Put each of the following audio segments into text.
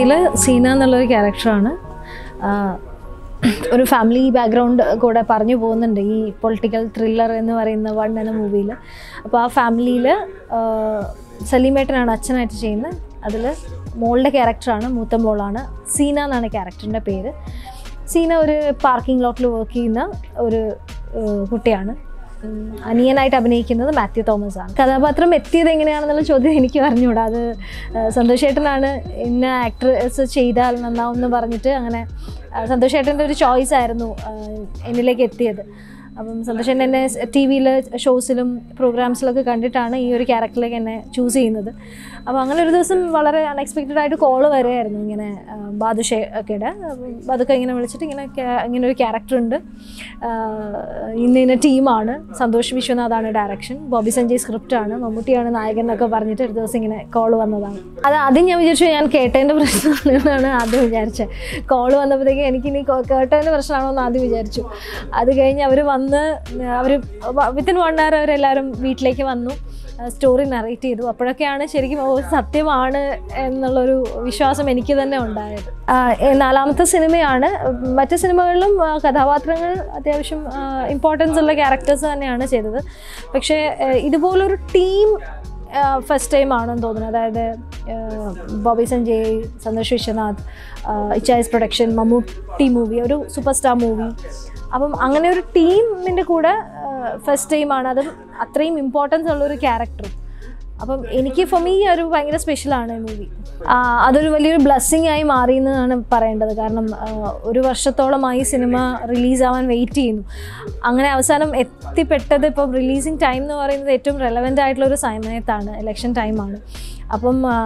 സിനിമയിൽ സീന എന്നുള്ളൊരു ക്യാരക്ടറാണ് ഒരു ഫാമിലി ബാക്ക്ഗ്രൗണ്ട് കൂടെ പറഞ്ഞു പോകുന്നുണ്ട് ഈ പൊളിറ്റിക്കൽ ത്രില്ലർ എന്ന് പറയുന്ന വൺ എന്ന മൂവിയിൽ അപ്പോൾ ആ ഫാമിലിയിൽ സലീമേട്ടനാണ് അച്ഛനായിട്ട് ചെയ്യുന്നത് അതിൽ മോളുടെ ക്യാരക്ടറാണ് മൂത്ത മോളാണ് സീന എന്നാണ് ക്യാരക്ടറിൻ്റെ പേര് സീന ഒരു പാർക്കിംഗ് ലോട്ടിൽ വർക്ക് ചെയ്യുന്ന ഒരു ഏഹ്, കുട്ടിയാണ് ഉം, അനിയനായിട്ട് അഭിനയിക്കുന്നത് മാത്യു തോമസ് ആണ് കഥാപാത്രം എത്തിയത് എങ്ങനെയാണെന്നുള്ള ചോദ്യം എനിക്ക് അറിഞ്ഞുകൂടാ അത് ഏഹ്, സന്തോഷ് ചേട്ടനാണ് ഇന്ന ആക്ട്രസ് ചെയ്താൽ നന്നാവും എന്ന് പറഞ്ഞിട്ട് അങ്ങനെ ആ, സന്തോഷ് ചേട്ടൻ്റെ ഒരു ചോയ്സ് ആയിരുന്നു ആ, എന്നിലേക്ക് എത്തിയത് അപ്പം സന്തോഷ് ചേട്ടൻ എന്നെ ടി വിയിൽ ഷോസിലും പ്രോഗ്രാംസിലൊക്കെ കണ്ടിട്ടാണ് ഈ ഒരു ക്യാരക്ടറിലേക്ക് എന്നെ ചൂസ് ചെയ്യുന്നത് അപ്പോൾ അങ്ങനെ ഒരു ദിവസം വളരെ അൺഎക്സ്പെക്റ്റഡ് ആയിട്ട് കോള് വരികയായിരുന്നു ഇങ്ങനെ ആ, ബാദുഷേ ഒക്കെയുടെ അതൊക്കെ ഇങ്ങനെ വിളിച്ചിട്ട് ഇങ്ങനെ ക്യാ- ഇങ്ങനെ ഒരു ക്യാരക്ടർ ഉണ്ട് ആ, ഇന്ന ഇന്ന ടീമാണ് സന്തോഷ് വിശ്വനാഥാണ് ഡയറക്ഷൻ ബോബി സഞ്ജയ് സ്ക്രിപ്റ്റാണ് മമ്മൂട്ടിയാണ് നായകൻ എന്നൊക്കെ പറഞ്ഞിട്ട് ഒരു ദിവസം ഇങ്ങനെ കോള് വന്നതാണ് അത് ആദ്യം ഞാൻ വിചാരിച്ചു ഞാൻ കേട്ടതിൻ്റെ പ്രശ്നമാണ് എന്നാണ് ആദ്യം വിചാരിച്ചത് കോള് വന്നപ്പോഴത്തേക്ക് എനിക്കിനി കോ- കേട്ടതിൻ്റെ പ്രശ്നമാണോ എന്ന് ആദ്യം വിചാരിച്ചു അത് കഴിഞ്ഞ് അവർ വന്ന് അവർ വിത്തിൻ വൺ അവർ അവരെല്ലാവരും വീട്ടിലേക്ക് വന്നു സ്റ്റോറി നറേറ്റ് ചെയ്തു അപ്പോഴൊക്കെയാണ് ശരിക്കും ഓ സത്യമാണ് എന്നുള്ളൊരു വിശ്വാസം എനിക്ക് തന്നെ ഉണ്ടായത് ആ, ഏ, നാലാമത്തെ സിനിമയാണ് മറ്റ് സിനിമകളിലും ആ, കഥാപാത്രങ്ങൾ അത്യാവശ്യം ഇമ്പോർട്ടൻസ് ഉള്ള ക്യാരക്ടേഴ്സ് തന്നെയാണ് ചെയ്തത് പക്ഷേ ഏ, ഇതുപോലൊരു ടീം ഫസ്റ്റ് ടൈം ആണെന്ന് തോന്നുന്നു അതായത് ആ, ബോബി സഞ്ജയ് സന്തോഷ് വിശ്വനാഥ് ഇച്ചായസ് പ്രൊഡക്ഷൻ മമ്മൂട്ടി മൂവി ഒരു സൂപ്പർ സ്റ്റാർ മൂവി അപ്പം അങ്ങനെ ഒരു ടീമിൻ്റെ കൂടെ ഫസ്റ്റ് ടൈമാണ് അതും അത്രയും ഇമ്പോർട്ടൻസ് ഉള്ളൊരു ക്യാരക്ടറും അപ്പം എനിക്ക് ഫോർ മീ ഒരു ഭയങ്കര സ്പെഷ്യലാണ് ഈ മൂവി അതൊരു വലിയൊരു ബ്ലെസ്സിങ് ആയി മാറി എന്നാണ് പറയേണ്ടത് കാരണം ആ, ഒരു വർഷത്തോളമായി സിനിമ റിലീസാവാൻ വെയിറ്റ് ചെയ്യുന്നു അങ്ങനെ അവസാനം എത്തിപ്പെട്ടത് ഇപ്പം റിലീസിങ് ടൈം എന്ന് പറയുന്നത് ഏറ്റവും റെലവൻ്റ് ആയിട്ടുള്ള ഒരു സമയത്താണ് ഇലക്ഷൻ ടൈമാണ് അപ്പം ആ,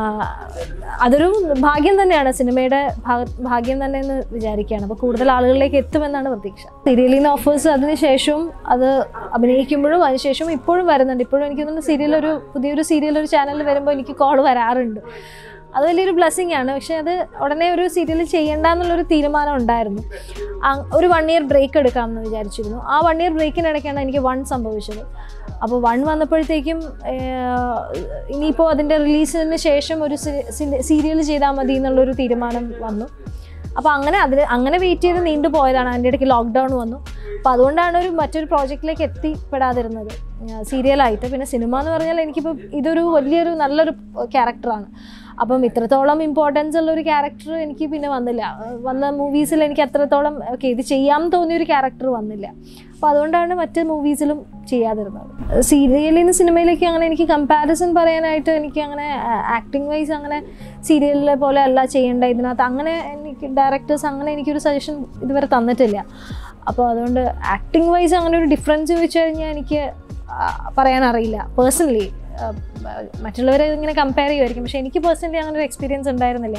അതൊരു ഭാഗ്യം തന്നെയാണ് സിനിമയുടെ ഭാഗ- ഭാഗ്യം തന്നെ എന്ന് വിചാരിക്കുകയാണ് അപ്പോൾ കൂടുതൽ ആളുകളിലേക്ക് എത്തുമെന്നാണ് പ്രതീക്ഷ സീരിയലിൽ നിന്ന് ഓഫേഴ്സ് അതിനുശേഷവും അത് അഭിനയിക്കുമ്പോഴും അതിനുശേഷവും ഇപ്പോഴും വരുന്നുണ്ട് ഇപ്പോഴും എനിക്ക് തോന്നുന്നു സീരിയൽ ഒരു പുതിയൊരു സീരിയൽ ഒരു ചാനലിൽ വരുമ്പോൾ എനിക്ക് കോൾ വരാറുണ്ട് അത് വലിയൊരു ബ്ലെസ്സിങ് ആണ് പക്ഷേ അത് ഉടനെ ഒരു സീരിയൽ ചെയ്യണ്ട എന്നുള്ളൊരു തീരുമാനം ഉണ്ടായിരുന്നു ആ- ഒരു വൺ ഇയർ ബ്രേക്ക് എടുക്കാമെന്ന് വിചാരിച്ചിരുന്നു ആ വൺ ഇയർ ബ്രേക്കിനിടയ്ക്കാണ് എനിക്ക് വൺ സംഭവിച്ചത് അപ്പോൾ വൺ വന്നപ്പോഴത്തേക്കും ഏഹ്, ഇനിയിപ്പോൾ അതിൻ്റെ റിലീസിന് ശേഷം ഒരു സീരിയൽ ചെയ്താൽ മതി എന്നുള്ളൊരു തീരുമാനം വന്നു അപ്പോൾ അങ്ങനെ അതിന് അങ്ങനെ വെയിറ്റ് ചെയ്ത് നീണ്ടു പോയതാണ് അതിൻ്റെ ഇടയ്ക്ക് ലോക്ക്ഡൗൺ വന്നു അപ്പോൾ അതുകൊണ്ടാണ് ഒരു മറ്റൊരു പ്രോജക്റ്റിലേക്ക് എത്തിപ്പെടാതിരുന്നത് സീരിയലായിട്ട് പിന്നെ സിനിമ എന്ന് പറഞ്ഞാൽ എനിക്കിപ്പോൾ ഇതൊരു വലിയൊരു നല്ലൊരു ക്യാരക്ടറാണ് അപ്പം ഇത്രത്തോളം ഇമ്പോർട്ടൻസ് ഉള്ള ഒരു ക്യാരക്ടർ എനിക്ക് പിന്നെ വന്നില്ല ഏഹ് വന്ന മൂവീസിൽ എനിക്ക് അത്രത്തോളം ഓക്കെ ഇത് ചെയ്യാൻ തോന്നിയ ഒരു ക്യാരക്ടർ വന്നില്ല അപ്പോൾ അതുകൊണ്ടാണ് മറ്റ് മൂവീസിലും ചെയ്യാതിരുന്നത് സീരിയലിൽ നിന്ന് സിനിമയിലേക്ക് അങ്ങനെ എനിക്ക് കമ്പാരിസൺ പറയാനായിട്ട് എനിക്ക് അങ്ങനെ ആക്ടിങ് വൈസ് അങ്ങനെ സീരിയലിലെ പോലെ അല്ല ചെയ്യേണ്ട ഇതിനകത്ത് അങ്ങനെ എനിക്ക് ഡയറക്ടേഴ്സ് അങ്ങനെ എനിക്കൊരു സജഷൻ ഇതുവരെ തന്നിട്ടില്ല അപ്പോൾ അതുകൊണ്ട് ആക്ടിങ് വൈസ് അങ്ങനെ ഒരു ഡിഫറൻസ് ചോദിച്ചു കഴിഞ്ഞാൽ എനിക്ക് ആ, പറയാനറിയില്ല പേഴ്സണലി മറ്റുള്ളവരെ ഇങ്ങനെ കമ്പയർ ചെയ്യുമായിരിക്കും പക്ഷേ എനിക്ക് പേഴ്സണലി അങ്ങനെ ഒരു എക്സ്പീരിയൻസ് ഉണ്ടായിരുന്നില്ല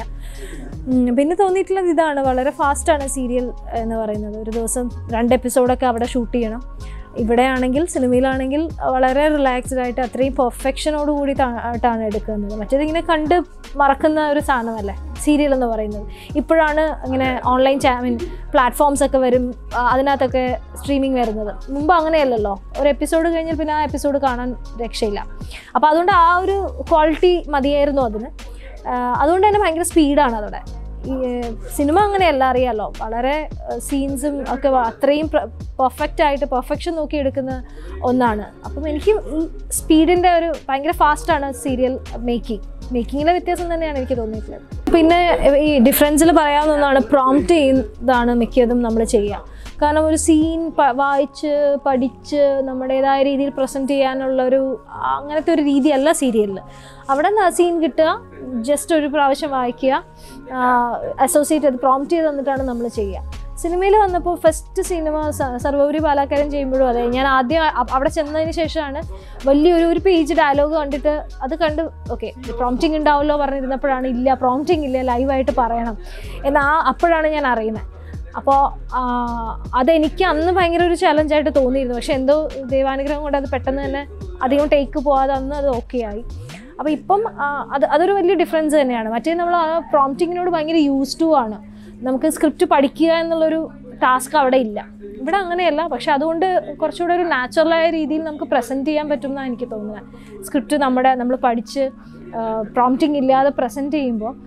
ഉം, പിന്നെ തോന്നിയിട്ടുള്ളത് ഇതാണ് വളരെ ഫാസ്റ്റാണ് സീരിയൽ എന്ന് പറയുന്നത് ഒരു ദിവസം രണ്ട് എപ്പിസോഡൊക്കെ അവിടെ ഷൂട്ട് ചെയ്യണം ഇവിടെ ആണെങ്കിൽ സിനിമയിലാണെങ്കിൽ വളരെ റിലാക്സ്ഡ് ആയിട്ട് അത്രയും പെർഫെക്ഷനോട് കൂടി ആയിട്ടാണ് എടുക്കുന്നത് മറ്റേത് ഇങ്ങനെ കണ്ട് മറക്കുന്ന ഒരു സാധനമല്ലേ സീരിയൽ എന്ന് പറയുന്നത് ഇപ്പോഴാണ് ഇങ്ങനെ ഓൺലൈൻ ചാ മീൻ പ്ലാറ്റ്ഫോംസ് ഒക്കെ വരും ആ, അതിനകത്തൊക്കെ സ്ട്രീമിംഗ് വരുന്നത് മുമ്പ് അങ്ങനെയല്ലല്ലോ ഒരു എപ്പിസോഡ് കഴിഞ്ഞാൽ പിന്നെ ആ എപ്പിസോഡ് കാണാൻ രക്ഷയില്ല അപ്പോൾ അതുകൊണ്ട് ആ ഒരു ക്വാളിറ്റി മതിയായിരുന്നു അതിന് ആ, അതുകൊണ്ട് തന്നെ ഭയങ്കര സ്പീഡാണ് അതോടെ ഈ സിനിമ അങ്ങനെയല്ല അറിയാലോ വളരെ സീൻസും ഒക്കെ വ- അത്രയും പെർഫെക്റ്റ് ആയിട്ട് പെർഫെക്ഷൻ നോക്കി എടുക്കുന്ന ഒന്നാണ് അപ്പം എനിക്ക് ഈ സ്പീഡിൻ്റെ ഒരു ഭയങ്കര ഫാസ്റ്റാണ് സീരിയൽ മേക്കിംഗ് മേക്കിങ്ങിലെ വ്യത്യാസം തന്നെയാണ് എനിക്ക് തോന്നിയിട്ടുള്ളത് പിന്നെ ഈ ഡിഫറൻസിൽ പറയാവുന്ന ഒന്നാണ് പ്രോംപ്റ്റ് ചെയ്യുന്നതാണ് മിക്കതും നമ്മൾ ചെയ്യുക കാരണം ഒരു സീൻ വായിച്ച് പഠിച്ച് നമ്മുടേതായ രീതിയിൽ പ്രസൻറ്റ് ചെയ്യാനുള്ളൊരു അങ്ങനത്തെ ഒരു രീതിയല്ല സീരിയലിൽ അവിടെ നിന്ന് ആ സീൻ കിട്ടുക ജസ്റ്റ് ഒരു പ്രാവശ്യം വായിക്കുക അസോസിയേറ്റ് ചെയ്ത് പ്രോംപ്റ്റ് ചെയ്ത് തന്നിട്ടാണ് നമ്മൾ ചെയ്യുക സിനിമയിൽ വന്നപ്പോൾ ഫസ്റ്റ് സിനിമ സ- സർവൗരി ബാലാക്കാരൻ ചെയ്യുമ്പോഴും അതെ ഞാൻ ആദ്യം അ- അവിടെ ചെന്നതിന് ശേഷമാണ് വലിയൊരു ഒരു പേജ് ഡയലോഗ് കണ്ടിട്ട് അത് കണ്ട് ഓക്കെ പ്രോംപ്റ്റിംഗ് ഉണ്ടാവുമല്ലോ പറഞ്ഞിരുന്നപ്പോഴാണ് ഇല്ല പ്രോംപ്റ്റിംഗ് ഇല്ല ലൈവായിട്ട് പറയണം എന്നാ അപ്പോഴാണ് ഞാൻ അറിയുന്നത് അപ്പോൾ അതെനിക്ക് അന്ന് ഭയങ്കര ഒരു ചലഞ്ചായിട്ട് തോന്നിയിരുന്നു പക്ഷെ എന്തോ ദൈവാനുഗ്രഹം കൊണ്ട് അത് പെട്ടെന്ന് തന്നെ അധികം ടേക്ക് പോവാതെ അന്ന് അത് ഓക്കെ ആയി അപ്പോൾ ഇപ്പം ആ, അത് അതൊരു വലിയ ഡിഫറൻസ് തന്നെയാണ് മറ്റേ നമ്മൾ ആ പ്രോംപ്റ്റിങ്ങിനോട് ഭയങ്കര യൂസ് ടു ആണ് നമുക്ക് സ്ക്രിപ്റ്റ് പഠിക്കുക എന്നുള്ളൊരു ടാസ്ക് അവിടെ ഇല്ല ഇവിടെ അങ്ങനെയല്ല പക്ഷെ അതുകൊണ്ട് കുറച്ചുകൂടെ ഒരു നാച്ചുറലായ രീതിയിൽ നമുക്ക് പ്രസൻറ്റ് ചെയ്യാൻ പറ്റും എന്നാണ് എനിക്ക് തോന്നുന്നത് സ്ക്രിപ്റ്റ് നമ്മുടെ നമ്മൾ പഠിച്ച് പ്രോംപ്റ്റിംഗ് ഇല്ലാതെ പ്രസൻറ്റ് ചെയ്യുമ്പോൾ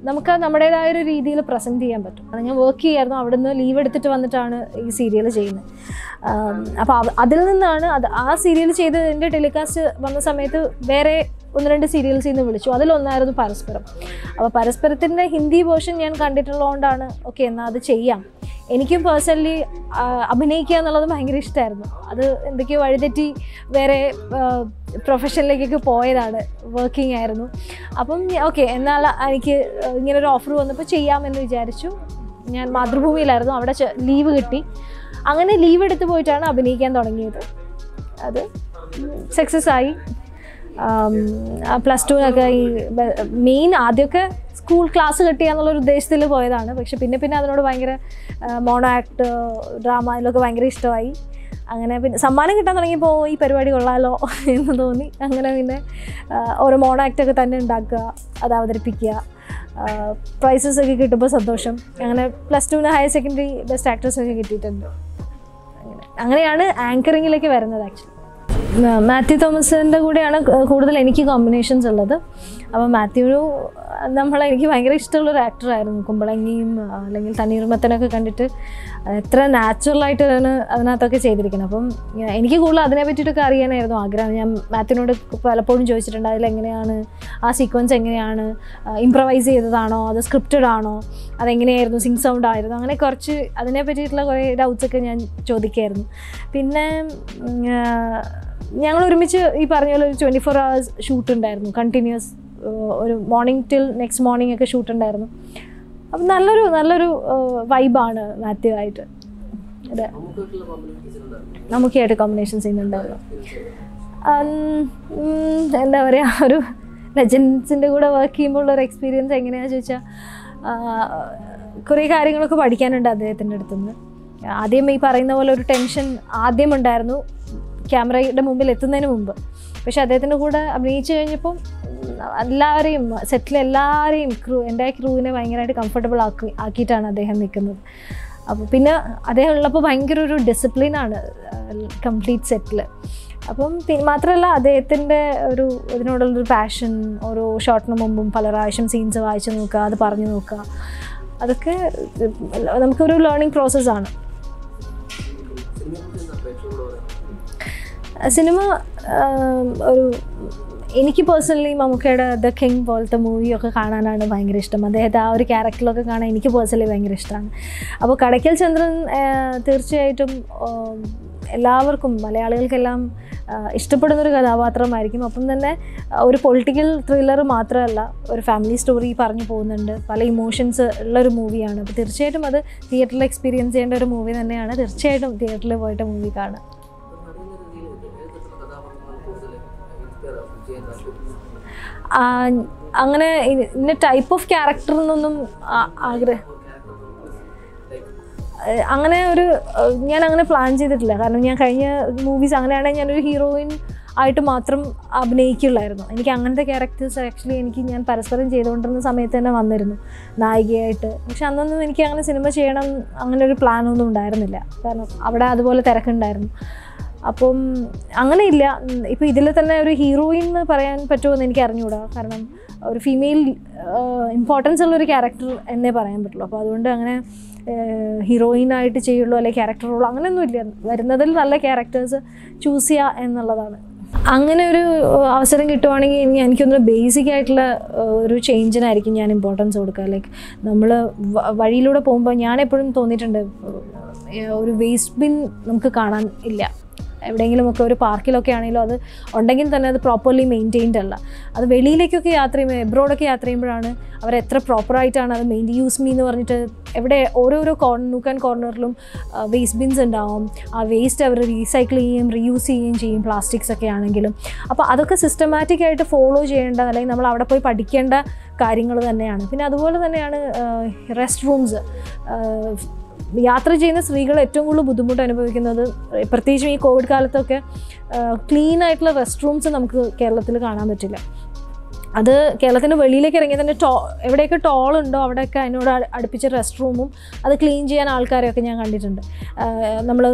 നമുക്ക് നമ്മുടേതായ ഒരു രീതിയിൽ പ്രസൻറ്റ് ചെയ്യാൻ പറ്റും കാരണം ഞാൻ വർക്ക് ചെയ്യായിരുന്നു അവിടെ നിന്ന് ലീവ് എടുത്തിട്ട് വന്നിട്ടാണ് ഈ സീരിയൽ ചെയ്യുന്നത് അപ്പോൾ അതിൽ നിന്നാണ് അത് ആ സീരിയൽ ചെയ്തതിൻ്റെ ടെലികാസ്റ്റ് വന്ന സമയത്ത് വേറെ ഒന്ന് രണ്ട് സീരിയൽസിൽ നിന്ന് വിളിച്ചു അതിലൊന്നായിരുന്നു പരസ്പരം അപ്പോൾ പരസ്പരത്തിൻ്റെ ഹിന്ദി വേർഷൻ ഞാൻ കണ്ടിട്ടുള്ളതുകൊണ്ടാണ് ഓക്കെ എന്നാൽ അത് ചെയ്യാം എനിക്കും പേഴ്സണലി അഭിനയിക്കുക എന്നുള്ളത് ഭയങ്കര ഇഷ്ടമായിരുന്നു അത് എന്തൊക്കെയോ വഴിതെറ്റി വേറെ പ്രൊഫഷനിലേക്കൊക്കെ പോയതാണ് വർക്കിംഗ് ആയിരുന്നു അപ്പം ഓക്കെ എന്നാൽ എനിക്ക് ഇങ്ങനൊരു ഓഫർ വന്നപ്പോൾ ചെയ്യാമെന്ന് വിചാരിച്ചു ഞാൻ മാതൃഭൂമിയിലായിരുന്നു അവിടെ ലീവ് കിട്ടി അങ്ങനെ ലീവ് എടുത്ത് പോയിട്ടാണ് അഭിനയിക്കാൻ തുടങ്ങിയത് അത് സക്സസ് ആയി പ്ലസ് ടുവിനൊക്കെ ഈ മെയിൻ ആദ്യമൊക്കെ സ്കൂൾ ക്ലാസ് കിട്ടുക എന്നുള്ളൊരു ഉദ്ദേശത്തിൽ പോയതാണ് പക്ഷെ പിന്നെ പിന്നെ അതിനോട് ഭയങ്കര മോണോ ആക്ട് ഡ്രാമ ഇതിലൊക്കെ ഭയങ്കര ഇഷ്ടമായി അങ്ങനെ പിന്നെ സമ്മാനം കിട്ടാൻ തുടങ്ങിയപ്പോൾ ഈ പരിപാടി കൊള്ളാലോ എന്ന് തോന്നി അങ്ങനെ പിന്നെ ആ, ഓരോ മോണോ ആക്റ്റൊക്കെ തന്നെ ഉണ്ടാക്കുക അത് അവതരിപ്പിക്കുക പ്രൈസസ് ഒക്കെ കിട്ടുമ്പോൾ സന്തോഷം അങ്ങനെ പ്ലസ് ടുവിന് ഹയർ സെക്കൻഡറി ബെസ്റ്റ് ആക്ട്രസ് ഒക്കെ കിട്ടിയിട്ടുണ്ട് അങ്ങനെ അങ്ങനെയാണ് ആങ്കറിങ്ങിലേക്ക് വരുന്നത് ആക്ച്വലി മാത്യു തോമസിൻ്റെ കൂടെയാണ് ക- കൂടുതൽ എനിക്ക് കോമ്പിനേഷൻസ് ഉള്ളത് അപ്പോൾ മാത്യു നമ്മളെ എനിക്ക് ഭയങ്കര ഇഷ്ടമുള്ളൊരു ആക്ടറായിരുന്നു കുമ്പളങ്ങിയും ആ, അല്ലെങ്കിൽ തണ്ണീർമത്തനൊക്കെ കണ്ടിട്ട് എത്ര നാച്ചുറലായിട്ടാണ് അതിനകത്തൊക്കെ ചെയ്തിരിക്കുന്നത് അപ്പം ഞാ- എനിക്ക് കൂടുതൽ അതിനെ പറ്റിയിട്ടൊക്കെ അറിയാനായിരുന്നു ആഗ്രഹം ഞാൻ മാത്യുവിനോട് പലപ്പോഴും ചോദിച്ചിട്ടുണ്ട് അതിലെങ്ങനെയാണ് ആ സീക്വൻസ് എങ്ങനെയാണ് ഇംപ്രവൈസ് ചെയ്തതാണോ അത് സ്ക്രിപ്റ്റഡ് ആണോ അതെങ്ങനെയായിരുന്നു സിങ് സൗണ്ട് ആയിരുന്നു അങ്ങനെ കുറച്ച് അതിനെ പറ്റിയിട്ടുള്ള കുറേ ഡൗട്ട്സ് ഒക്കെ ഞാൻ ചോദിക്കായിരുന്നു പിന്നെ ഉം, ആ, ഞങ്ങൾ ഒരുമിച്ച് ഈ പറഞ്ഞ പോലെ ഒരു ട്വൻറ്റി ഫോർ അവേഴ്സ് ഷൂട്ട് ഉണ്ടായിരുന്നു കണ്ടിന്യൂസ് ഒരു മോർണിംഗ് ടിൽ നെക്സ്റ്റ് മോർണിംഗ് ഒക്കെ ഷൂട്ട് ഉണ്ടായിരുന്നു അപ്പം നല്ലൊരു നല്ലൊരു വൈബാണ് മാത്യു ആയിട്ട് അതെ നമുക്കായിട്ട് കോമ്പിനേഷൻ ചെയ്യുന്നുണ്ടായിരുന്നു എന്താ പറയുക ഒരു ലെജൻസിൻ്റെ കൂടെ വർക്ക് ചെയ്യുമ്പോൾ ഒരു എക്സ്പീരിയൻസ് എങ്ങനെയാണെന്ന് ചോദിച്ചാൽ കുറേ കാര്യങ്ങളൊക്കെ പഠിക്കാനുണ്ട് അദ്ദേഹത്തിൻ്റെ അടുത്തുനിന്ന് ആദ്യം ഈ പറയുന്ന പോലെ ഒരു ടെൻഷൻ ആദ്യം ഉണ്ടായിരുന്നു ക്യാമറയുടെ മുമ്പിൽ എത്തുന്നതിന് മുമ്പ് പക്ഷെ അദ്ദേഹത്തിൻ്റെ കൂടെ അഭിനയിച്ചു കഴിഞ്ഞപ്പം എല്ലാവരെയും സെറ്റിലെ എല്ലാവരെയും ക്രൂ എൻ്റെ ക്രൂവിനെ ഭയങ്കരമായിട്ട് കംഫർട്ടബിൾ ആക്കി ആക്കിയിട്ടാണ് അദ്ദേഹം നിൽക്കുന്നത് അപ്പോൾ പിന്നെ അദ്ദേഹം ഉള്ളപ്പോൾ ഭയങ്കര ഒരു ഡിസിപ്ലിനാണ് കംപ്ലീറ്റ് സെറ്റിൽ അപ്പം പി- മാത്രമല്ല അദ്ദേഹത്തിൻ്റെ ഒരു ഇതിനോടുള്ളൊരു പാഷൻ ഓരോ ഷോട്ടിന് മുമ്പും പല പ്രാവശ്യം സീൻസ് വായിച്ച് നോക്കുക അത് പറഞ്ഞു നോക്കുക അതൊക്കെ നമുക്കൊരു ലേണിംഗ് പ്രോസസ്സാണ് സിനിമ ആം, ഒരു എനിക്ക് പേഴ്സണലി മമ്മൂക്കയുടെ ദ കിങ് പോലത്തെ മൂവിയൊക്കെ കാണാനാണ് ഭയങ്കര ഇഷ്ടം അദ്ദേഹത്തെ ആ ഒരു ക്യാരക്ടറിലൊക്കെ കാണാൻ എനിക്ക് പേഴ്സണലി ഭയങ്കര ഇഷ്ടമാണ് അപ്പോൾ കടയ്ക്കൽ ചന്ദ്രൻ ആ, തീർച്ചയായിട്ടും ആം, എല്ലാവർക്കും മലയാളികൾക്കെല്ലാം ആ, ഇഷ്ടപ്പെടുന്നൊരു കഥാപാത്രമായിരിക്കും അപ്പം തന്നെ ആ, ഒരു പൊളിറ്റിക്കൽ ത്രില്ലർ മാത്രമല്ല ഒരു ഫാമിലി സ്റ്റോറി പറഞ്ഞു പോകുന്നുണ്ട് പല ഇമോഷൻസ് ഉള്ളൊരു മൂവിയാണ് അപ്പോൾ തീർച്ചയായിട്ടും അത് തിയേറ്ററിൽ എക്സ്പീരിയൻസ് ചെയ്യേണ്ട ഒരു മൂവി തന്നെയാണ് തീർച്ചയായിട്ടും തിയേറ്ററിൽ പോയിട്ട് മൂവി കാണുക ആ, അങ്ങനെ ഇ- ഇന്ന ടൈപ്പ് ഓഫ് ക്യാരക്ടർ എന്നൊന്നും ആഗ്രഹം ഏഹ് അങ്ങനെ ഒരു ഏഹ് ഞാൻ അങ്ങനെ പ്ലാൻ ചെയ്തിട്ടില്ല കാരണം ഞാൻ കഴിഞ്ഞ മൂവീസ് അങ്ങനെയാണെങ്കിൽ ഞാനൊരു ഹീറോയിൻ ആയിട്ട് മാത്രം അഭിനയിക്കുള്ളായിരുന്നു എനിക്ക് അങ്ങനത്തെ ക്യാരക്ടേഴ്സ് ആക്ച്വലി എനിക്ക് ഞാൻ പരസ്പരം ചെയ്തുകൊണ്ടിരുന്ന സമയത്ത് തന്നെ വന്നിരുന്നു നായികയായിട്ട് പക്ഷെ അന്നൊന്നും എനിക്ക് അങ്ങനെ സിനിമ ചെയ്യണം അങ്ങനെ ഒരു പ്ലാനൊന്നും ഉണ്ടായിരുന്നില്ല കാരണം അവിടെ അതുപോലെ തിരക്കുണ്ടായിരുന്നു അപ്പം അങ്ങനെയില്ല ഇപ്പോൾ ഇതിൽ തന്നെ ഒരു ഹീറോയിൻ എന്ന് പറയാൻ പറ്റുമോ എനിക്ക് അറിഞ്ഞുകൂടാ കാരണം ഒരു ഫീമെയിൽ ഇമ്പോർട്ടൻസ് ഉള്ളൊരു ക്യാരക്ടർ എന്നേ പറയാൻ പറ്റുള്ളൂ അപ്പോൾ അതുകൊണ്ട് അങ്ങനെ ഹീറോയിനായിട്ട് ചെയ്യുള്ളൂ അല്ലെങ്കിൽ ക്യാരക്ടർ റോൾ അങ്ങനെയൊന്നുമില്ല വരുന്നതിൽ നല്ല ക്യാരക്ടേഴ്സ് ചൂസ് ചെയ്യുക എന്നുള്ളതാണ് അങ്ങനെ ഒരു ഏഹ്, അവസരം കിട്ടുവാണെങ്കിൽ ഇനി എനിക്കൊന്ന് ബേസിക് ആയിട്ടുള്ള ഏഹ്, ഒരു ചേഞ്ചിനായിരിക്കും ഞാൻ ഇമ്പോർട്ടൻസ് കൊടുക്കുക ലൈക്ക് നമ്മൾ വഴിയിലൂടെ പോകുമ്പോൾ ഞാൻ എപ്പോഴും തോന്നിയിട്ടുണ്ട് ഏഹ്, ഒരു വേസ്റ്റ് ബിൻ നമുക്ക് കാണാൻ ഇല്ല എവിടെയെങ്കിലുമൊക്കെ ഒരു പാർക്കിലൊക്കെ ആണെങ്കിലും അത് ഉണ്ടെങ്കിൽ തന്നെ അത് പ്രോപ്പർലി മെയിൻറ്റെയിൻഡ് അല്ല അത് വെളിയിലേക്കൊക്കെ യാത്ര ചെയ്യുമ്പോൾ എബ്രോഡൊക്കെ യാത്ര ചെയ്യുമ്പോഴാണ് അവർ എത്ര പ്രോപ്പറായിട്ടാണ് അത് മെയിൻ യൂസ് മീ എന്ന് പറഞ്ഞിട്ട് എവിടെ ഓരോരോ കോർണർ നൂക്ക് ആൻഡ് കോർണറിലും വേസ്റ്റ് ബിൻസ് ഉണ്ടാവും ആ വേസ്റ്റ് അവർ റീസൈക്കിൾ ചെയ്യുകയും റീയൂസ് ചെയ്യുകയും ചെയ്യും പ്ലാസ്റ്റിക്സ് ഒക്കെ ആണെങ്കിലും അപ്പോൾ അതൊക്കെ സിസ്റ്റമാറ്റിക് ആയിട്ട് ഫോളോ ചെയ്യേണ്ട അല്ലെങ്കിൽ നമ്മൾ അവിടെ പോയി പഠിക്കേണ്ട കാര്യങ്ങൾ തന്നെയാണ് പിന്നെ അതുപോലെ തന്നെയാണ് റെസ്റ്റ് റൂംസ് യാത്ര ചെയ്യുന്ന സ്ത്രീകൾ ഏറ്റവും കൂടുതൽ ബുദ്ധിമുട്ട് അനുഭവിക്കുന്നത് പ്രത്യേകിച്ചും ഈ കോവിഡ് കാലത്തൊക്കെ ക്ലീൻ ആയിട്ടുള്ള റെസ്റ്റ് റൂംസ് നമുക്ക് കേരളത്തിൽ കാണാൻ പറ്റില്ല അത് കേരളത്തിന് വെളിയിലേക്ക് ഇറങ്ങി തന്നെ ടോ എവിടെയൊക്കെ ടോൾ ഉണ്ടോ അവിടെയൊക്കെ അതിനോട് അ- അടുപ്പിച്ച റെസ്റ്റ് റൂമും അത് ക്ലീൻ ചെയ്യാൻ ആൾക്കാരെയൊക്കെ ഞാൻ കണ്ടിട്ടുണ്ട് നമ്മൾ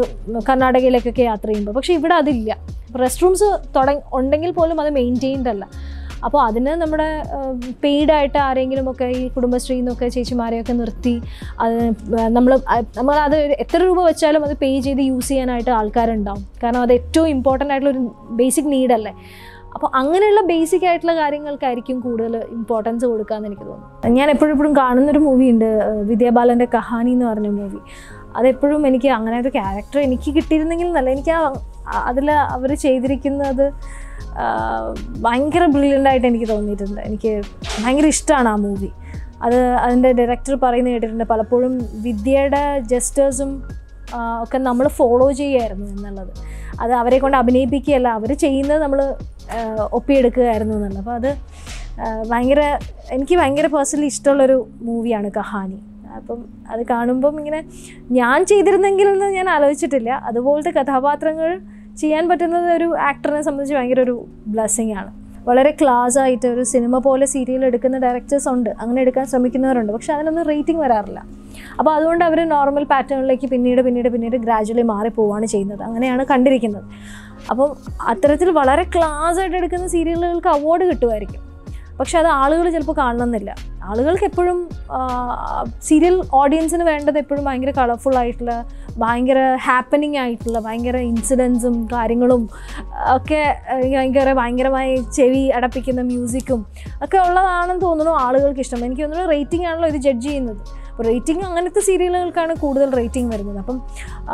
കർണാടകയിലേക്കൊക്കെ യാത്ര ചെയ്യുമ്പോൾ പക്ഷേ ഇവിടെ അതില്ല റെസ്റ്റ് റൂംസ് തുടങ്ങി ഉണ്ടെങ്കിൽ പോലും അത് മെയിൻറ്റെയിൻഡ് അല്ല അപ്പോൾ അതിന് നമ്മുടെ പെയ്ഡായിട്ട് ആരെങ്കിലും ഒക്കെ ഈ കുടുംബശ്രീയിൽ നിന്നൊക്കെ ചേച്ചിമാരെയൊക്കെ നിർത്തി അത് നമ്മൾ നമ്മൾ അത് എത്ര രൂപ വെച്ചാലും അത് പേ ചെയ്ത് യൂസ് ചെയ്യാനായിട്ട് ആൾക്കാരുണ്ടാവും കാരണം അത് ഏറ്റവും ഇമ്പോർട്ടൻ്റ് ആയിട്ടുള്ള ഒരു ബേസിക് നീഡല്ലേ അപ്പോൾ അങ്ങനെയുള്ള ബേസിക് ആയിട്ടുള്ള കാര്യങ്ങൾക്കായിരിക്കും കൂടുതൽ ഇമ്പോർട്ടൻസ് കൊടുക്കാമെന്ന് എനിക്ക് തോന്നുന്നു ഞാൻ എപ്പോഴും എപ്പോഴും കാണുന്നൊരു മൂവി ഉണ്ട് വിദ്യാബാലൻ്റെ കഹാനി എന്ന് പറഞ്ഞ മൂവി അതെപ്പോഴും എനിക്ക് അങ്ങനെ ഒരു ക്യാരക്ടർ എനിക്ക് കിട്ടിയിരുന്നെങ്കിൽ നല്ല എനിക്ക് ആ അതിൽ അവർ ചെയ്തിരിക്കുന്നത് ആ, ഭയങ്കര ബ്രില്യൻ്റ് ആയിട്ട് എനിക്ക് തോന്നിയിട്ടുണ്ട് എനിക്ക് ഭയങ്കര ഇഷ്ടമാണ് ആ മൂവി അത് അതിൻ്റെ ഡയറക്ടർ പറയുന്നത് കേട്ടിട്ടുണ്ട് പലപ്പോഴും വിദ്യയുടെ ജസ്റ്റേഴ്സും ഒക്കെ നമ്മൾ ഫോളോ ചെയ്യുമായിരുന്നു എന്നുള്ളത് അത് അവരെ കൊണ്ട് അഭിനയിപ്പിക്കുകയല്ല അവർ ചെയ്യുന്നത് നമ്മൾ ഒപ്പിയെടുക്കുകയായിരുന്നു എന്നുള്ളത് അപ്പോൾ അത് ആ, ഭയങ്കര എനിക്ക് ഭയങ്കര പേഴ്സണലി ഇഷ്ടമുള്ളൊരു മൂവിയാണ് കഹാനി അപ്പം അത് കാണുമ്പം ഇങ്ങനെ ഞാൻ ചെയ്തിരുന്നെങ്കിൽ എന്ന് ഞാൻ ആലോചിച്ചിട്ടില്ല അതുപോലത്തെ കഥാപാത്രങ്ങൾ ചെയ്യാൻ പറ്റുന്നത് ഒരു ആക്ടറിനെ സംബന്ധിച്ച് ഭയങ്കര ഒരു ബ്ലെസ്സിങ് ആണ് വളരെ ക്ലാസ് ആയിട്ട് ഒരു സിനിമ പോലെ സീരിയൽ എടുക്കുന്ന ഡയറക്ടേഴ്സ് ഉണ്ട് അങ്ങനെ എടുക്കാൻ ശ്രമിക്കുന്നവരുണ്ട് പക്ഷെ അതിനൊന്നും റേറ്റിംഗ് വരാറില്ല അപ്പോൾ അതുകൊണ്ട് അവർ നോർമൽ പാറ്റേണിലേക്ക് പിന്നീട് പിന്നീട് പിന്നീട് ഗ്രാജുവലി മാറി പോവുകയാണ് ചെയ്യുന്നത് അങ്ങനെയാണ് കണ്ടിരിക്കുന്നത് അപ്പം അത്തരത്തിൽ വളരെ ക്ലാസ് ആയിട്ട് എടുക്കുന്ന സീരിയലുകൾക്ക് അവാർഡ് കിട്ടുമായിരിക്കും പക്ഷെ അത് ആളുകൾ ചിലപ്പോൾ കാണണമെന്നില്ല ആളുകൾക്ക് എപ്പോഴും സീരിയൽ ഓഡിയൻസിന് വേണ്ടത് എപ്പോഴും ഭയങ്കര കളർഫുൾ ആയിട്ടുള്ള ഭയങ്കര ഹാപ്പനിങ് ആയിട്ടുള്ള ഭയങ്കര ഇൻസിഡൻസും കാര്യങ്ങളും ഒക്കെ ഏഹ്, ഭയങ്കര ഭയങ്കരമായി ചെവി അടപ്പിക്കുന്ന മ്യൂസിക്കും ഒക്കെ ഉള്ളതാണെന്ന് തോന്നുന്നു ആളുകൾക്ക് ഇഷ്ടം എനിക്ക് തോന്നുന്നു റേറ്റിംഗ് ആണല്ലോ ഇത് ജഡ്ജ് ചെയ്യുന്നത് അപ്പോൾ റേറ്റിംഗ് അങ്ങനത്തെ സീരിയലുകൾക്കാണ് കൂടുതൽ റേറ്റിംഗ് വരുന്നത് അപ്പം ആ,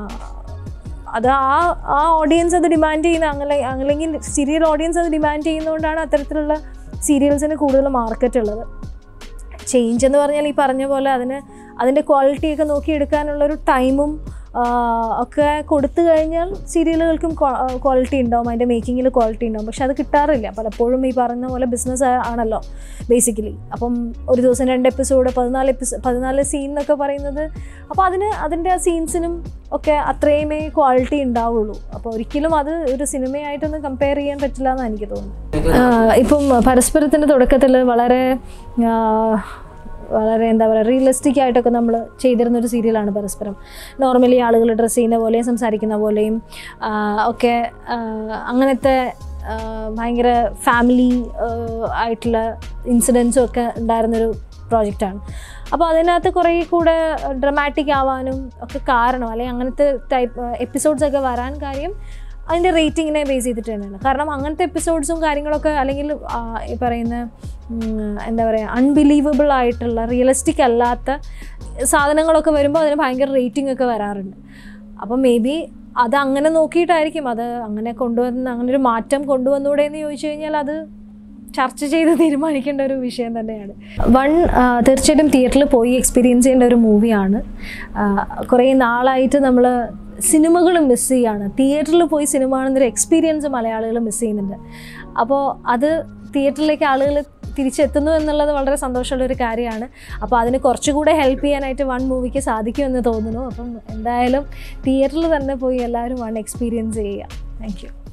അത് ആ ആ ഓഡിയൻസ് അത് ഡിമാൻഡ് ചെയ്യുന്ന അങ്ങനെ അല്ലെങ്കിൽ സീരിയൽ ഓഡിയൻസ് അത് ഡിമാൻഡ് ചെയ്യുന്നതുകൊണ്ടാണ് അത്തരത്തിലുള്ള സീരിയൽസിന് കൂടുതൽ മാർക്കറ്റ് ഉള്ളത് ചേഞ്ച് എന്ന് പറഞ്ഞാൽ ഈ പറഞ്ഞ പോലെ അതിന് അതിൻ്റെ ക്വാളിറ്റിയൊക്കെ നോക്കിയെടുക്കാനുള്ളൊരു ടൈമും ഒക്കെ കൊടുത്തു കഴിഞ്ഞാൽ സീരിയലുകൾക്കും ക്വാളിറ്റി ഉണ്ടാവും അതിൻ്റെ മേക്കിങ്ങിൽ ക്വാളിറ്റി ഉണ്ടാവും പക്ഷെ അത് കിട്ടാറില്ല പലപ്പോഴും ഈ പറഞ്ഞ പോലെ ബിസിനസ് ആണല്ലോ ബേസിക്കലി അപ്പം ഒരു ദിവസം രണ്ട് എപ്പിസോഡ് പതിനാല് എപ്പിസോഡ് പതിനാല് സീൻ എന്നൊക്കെ പറയുന്നത് അപ്പോൾ അതിന് അതിൻ്റെ ആ സീൻസിനും ഒക്കെ അത്രയുമേ ക്വാളിറ്റി ഉണ്ടാവുള്ളൂ അപ്പോൾ ഒരിക്കലും അത് ഒരു സിനിമയായിട്ടൊന്നും കമ്പയർ ചെയ്യാൻ പറ്റില്ല എന്നാണ് എനിക്ക് തോന്നുന്നത് ആഹ് ഇപ്പം പരസ്പരത്തിൻ്റെ തുടക്കത്തിൽ വളരെ ആഹ് വളരെ എന്താ പറയുക റിയലിസ്റ്റിക് ആയിട്ടൊക്കെ നമ്മൾ ചെയ്തിരുന്ന ഒരു സീരിയലാണ് പരസ്പരം നോർമലി ആളുകൾ ഡ്രസ്സ് ചെയ്യുന്ന പോലെയും സംസാരിക്കുന്ന പോലെയും ആഹ് ഒക്കെ ആഹ് അങ്ങനത്തെ ആഹ് ഭയങ്കര ഫാമിലി ആയിട്ടുള്ള ഇൻസിഡൻസും ഒക്കെ ഉണ്ടായിരുന്നൊരു പ്രോജക്റ്റാണ് അപ്പോൾ അതിനകത്ത് കുറേ കൂടെ ഡ്രമാറ്റിക് ആവാനും ഒക്കെ കാരണം അല്ലെങ്കിൽ അങ്ങനത്തെ ടൈപ്പ് എപ്പിസോഡ്സ് ഒക്കെ വരാൻ കാര്യം അതിൻ്റെ റേറ്റിങ്ങിനെ ബേസ് ചെയ്തിട്ട് തന്നെയാണ് കാരണം അങ്ങനത്തെ എപ്പിസോഡ്സും കാര്യങ്ങളൊക്കെ അല്ലെങ്കിൽ ആ, ഈ പറയുന്ന ഉം, എന്താ പറയുക അൺബിലീവബിൾ ആയിട്ടുള്ള റിയലിസ്റ്റിക് അല്ലാത്ത സാധനങ്ങളൊക്കെ വരുമ്പോൾ അതിന് ഭയങ്കര റേറ്റിംഗ് ഒക്കെ വരാറുണ്ട് അപ്പം മേ ബി അത് അങ്ങനെ നോക്കിയിട്ടായിരിക്കും അത് അങ്ങനെ കൊണ്ടുവന്ന് അങ്ങനെ ഒരു മാറ്റം കൊണ്ടുവന്നൂടെ എന്ന് ചോദിച്ചു കഴിഞ്ഞാൽ അത് ചർച്ച ചെയ്ത് തീരുമാനിക്കേണ്ട ഒരു വിഷയം തന്നെയാണ് വൺ തീർച്ചയായിട്ടും തിയേറ്ററിൽ പോയി എക്സ്പീരിയൻസ് ചെയ്യേണ്ട ഒരു മൂവിയാണ് കുറേ നാളായിട്ട് നമ്മൾ സിനിമകൾ മിസ് ചെയ്യാണ് തിയേറ്ററിൽ പോയി സിനിമ കാണുന്നൊരു എക്സ്പീരിയൻസ് മലയാളികൾ മിസ് ചെയ്യുന്നുണ്ട് അപ്പോൾ അത് തിയേറ്ററിലേക്ക് ആളുകൾ തിരിച്ചെത്തുന്നു എന്നുള്ളത് വളരെ സന്തോഷമുള്ള ഒരു കാര്യമാണ് അപ്പോൾ അതിന് കുറച്ചുകൂടെ ഹെൽപ്പ് ചെയ്യാനായിട്ട് വൺ മൂവിക്ക് സാധിക്കുമെന്ന് തോന്നുന്നു അപ്പം എന്തായാലും തിയേറ്ററിൽ തന്നെ പോയി എല്ലാവരും വൺ എക്സ്പീരിയൻസ് ചെയ്യുക താങ്ക് യു